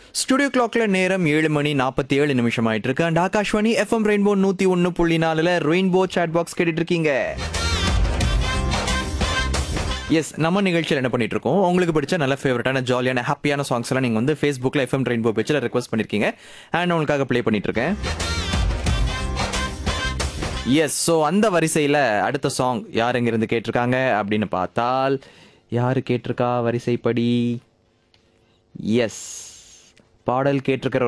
studio கிளாக்ல நேரம் ஏழு மணி நாற்பத்தி ஏழு நிமிஷம் ஆயிட்டு இருக்கு அண்ட் ஆகாஷ்வாணி எஃப்எம் ரெயின்போ நூத்தி ஒன்னு புள்ளி நாலுல ரெயின்போ சாட் பாக்ஸ் கேட்டுட்டு இருக்கீங்க எஸ் நம்ம நிகழ்ச்சியில் என்ன பண்ணிட்டு இருக்கோம் உங்களுக்கு பிடிச்ச நல்ல ஃபேவரட்டான ஜாலியான ஹாப்பியான சாங்ஸ் எல்லாம் நீங்க வந்து ஃபேஸ்புக்ல எஃப்எம் ரெயின்போ பேஜில் ரெக்வஸ்ட் பண்ணிருக்கீங்க அண்ட் உங்களுக்காக ப்ளே பண்ணிட்டு இருக்கேன் எஸ் ஸோ அந்த வரிசையில் அடுத்த சாங் யார் எங்கிருந்து கேட்டிருக்காங்க அப்படின்னு பார்த்தால் யார் கேட்டிருக்கா வரிசைப்படி எஸ் பாடல் கேட்டிருக்கிற